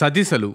సదిశలు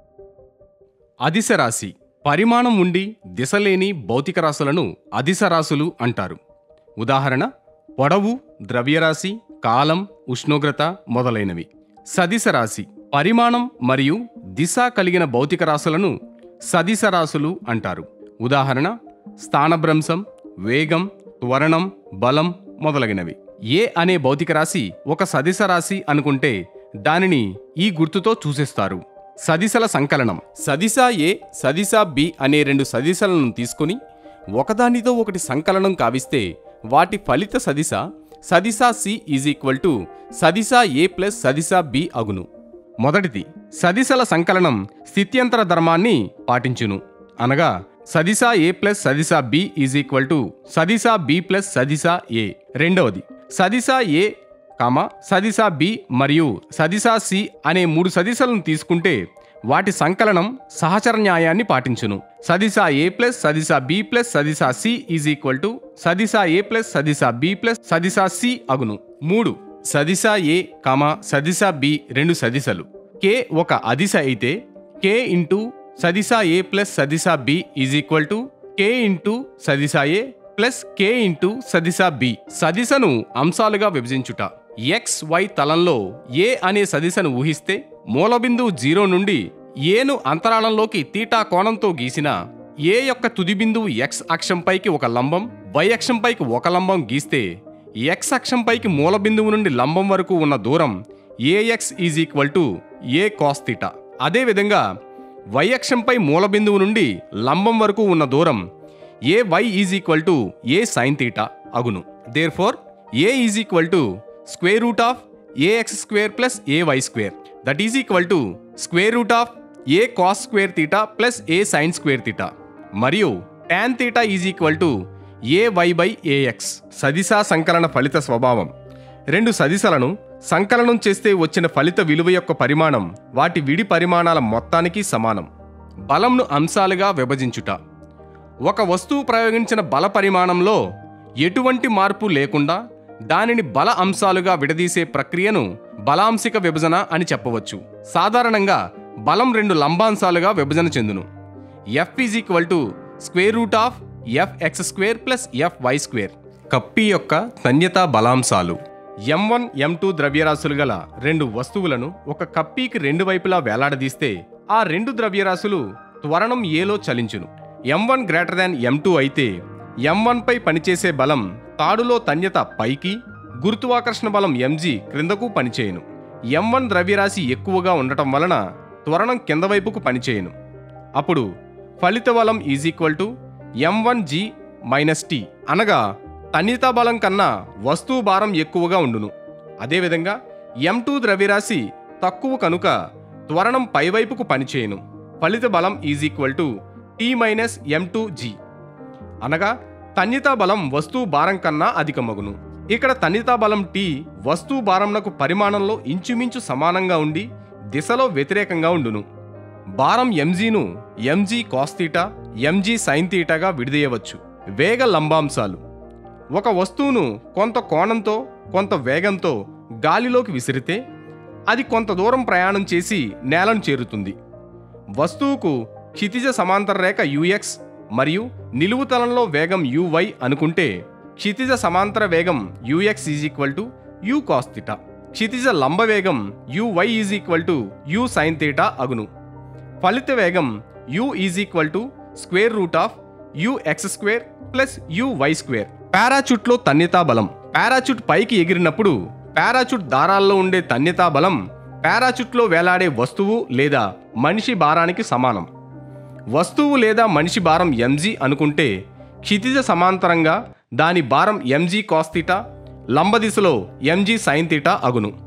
అదిశ రాశి పరిమాణం ఉండి దిశలేని భౌతిక రాశులను అదిశ రాశులు అంటారు ఉదాహరణ పొడవు ద్రవ్యరాశి కాలం ఉష్ణోగ్రత మొదలైనవి సదిశ రాశి పరిమాణం మరియు దిశ కలిగిన భౌతిక రాశులను సదిశ రాశులు అంటారు ఉదాహరణ స్థానభ్రంశం వేగం త్వరణం బలం మొదలగినవి ఏ అనే భౌతిక రాశి ఒక సదిశ రాశి అనుకుంటే దానిని ఈ గుర్తుతో చూసేస్తారు సదిశల సంకలనం సదిశ ఏ సదిశ బి అనే రెండు సదిశలను తీసుకుని ఒకదానితో ఒకటి సంకలనం కావిస్తే వాటి ఫలిత సదిశ సదిశ సి ఈజ్ ఈక్వల్ టు సదిశ ఏ ప్లస్ సదిశ బి అగును మొదటిది సదిశల సంకలనం స్థిత్యంతర ధర్మాన్ని పాటించును అనగా సదిశ ఏ ప్లస్ సదిశ బి ఈజ్ ఈక్వల్ టు సదిశ బి ప్లస్ సదిశ ఏ రెండవది సదిశ ఏ కామ సదిశ బి మరియు సదిశ సి అనే మూడు సదిశలను తీసుకుంటే వాటి సంకలనం సహచర న్యాయాన్ని పాటించును సదిశ ఏ ప్లస్ సదిశ బి ప్లస్ సదిశ సి ఈజ్ ఈక్వల్ టు సదిశ ఏ ప్లస్ సదిశ బి ప్లస్ సదిశ సి అగును మూడు సదిశ ఏ కామ సదిశ బి రెండు సదిశలు కే ఒక అదిశ అయితే కే ఇంటూ సదిశ ఏ ప్లస్ సదిశ B is equal to K into సదిశ ఏ ప్లస్ కే ఇంటూ సదిశ బి సదిశను అంశాలుగా విభజించుట ఎక్స్ వై తలంలో ఏ అనే సదిశను ఊహిస్తే మూలబిందువు జీరో నుండి ఏను అంతరాళంలోకి తీటా కోణంతో గీసిన ఏ యొక్క తుది బిందువు ఎక్స్ అక్షంపైకి ఒక లంబం వై అక్షంపైకి ఒక లంబం గీస్తే ఎక్స్ అక్షంపైకి మూల బిందువు నుండి లంబం వరకు ఉన్న దూరం A X is equal to A cos theta అదేవిధంగా వై అక్షంపై మూల బిందువు నుండి లంబం వరకు ఉన్న దూరం A Y is equal to A sine theta అగును therefore A is equal to square root of A X square plus A Y square that is equal to square root of A cos square theta plus A sine square theta మరియు tan theta is equal to A y by A X సదిశా సంకలన ఫలిత స్వభావం రెండు సదిశలను సంకలనం చేస్తే వచ్చిన ఫలిత విలువ యొక్క పరిమాణం వాటి విడి పరిమాణాల మొత్తానికి సమానం బలంను అంశాలుగా విభజించుట ఒక వస్తువు ప్రయోగించిన బల పరిమాణంలో ఎటువంటి మార్పు లేకుండా దానిని బల అంశాలుగా విడదీసే ప్రక్రియను బలాంశిక విభజన అని చెప్పవచ్చు సాధారణంగా బలం రెండు లంబాంశాలుగా విభజన చెందును F is equal to square root of F X square plus F Y square కప్పి యొక్క తన్యతా బలాంశాలు ఎం వన్ ఎం టూ ద్రవ్యరాశులు గల రెండు వస్తువులను ఒక కప్పీకి రెండు వైపులా వేలాడదీస్తే ఆ రెండు ద్రవ్యరాశులు త్వరణం ఏలో చలించును M one greater than M two అయితే ఎం వన్ పై పనిచేసే బలం తాడులో తన్యత పైకి గురుత్వాకర్షణ బలం ఎంజీ క్రిందకు పనిచేయును ఎం వన్ ద్రవ్యరాశి ఎక్కువగా ఉండటం వలన త్వరణం కింద వైపుకు పనిచేయును అప్పుడు ఫలిత బలం is equal to M one G minus T అనగా తన్యతా బలం కన్నా వస్తువు భారం ఎక్కువగా ఉండును అదేవిధంగా ఎం టూ ద్రవ్యరాశి తక్కువ కనుక త్వరణం పైవైపుకు పనిచేయును ఫలిత బలం is equal to T minus M two G అనగా తన్యతా బలం వస్తువు భారం కన్నా అధికమగును ఇక్కడ తన్యతా బలం టీ వస్తువు భారంనకు పరిమాణంలో ఇంచుమించు సమానంగా ఉండి దిశలో వ్యతిరేకంగా ఉండును భారం ఎంజీను ఎంజీ కాస్తీటా ఎంజీ సైన్ తీటాగా విడదీయవచ్చు వేగ లంబాంశాలు ఒక వస్తువును కొంత కోణంతో కొంత వేగంతో గాలిలోకి విసిరితే అది కొంత దూరం ప్రయాణం చేసి నేలను చేరుతుంది వస్తువుకు క్షితిజ సమాంతర రేఖ యుఎక్స్ మరియు నిలువు తలంలో వేగం యువై అనుకుంటే క్షితిజ సమాంతర వేగం U X is equal to U cos theta క్షితిజ లంబ వేగం U Y is equal to U sine theta అగును ఫలిత వేగం U is equal to square root of U X square plus U Y square పారాచూట్లో తన్యతా బలం పారాచూట్ పైకి ఎగిరినప్పుడు పారాచూట్ దారాల్లో ఉండే తన్యతా బలం పారాచూట్లో వేలాడే వస్తువు లేదా మనిషి భారానికి సమానం వస్తువు లేదా మనిషి భారం ఎంజీ అనుకుంటే క్షితిజ సమాంతరంగా దాని భారం ఎంజీ కాస్తీటా లంబ దిశలో ఎంజీ సైన్ తీటా అగును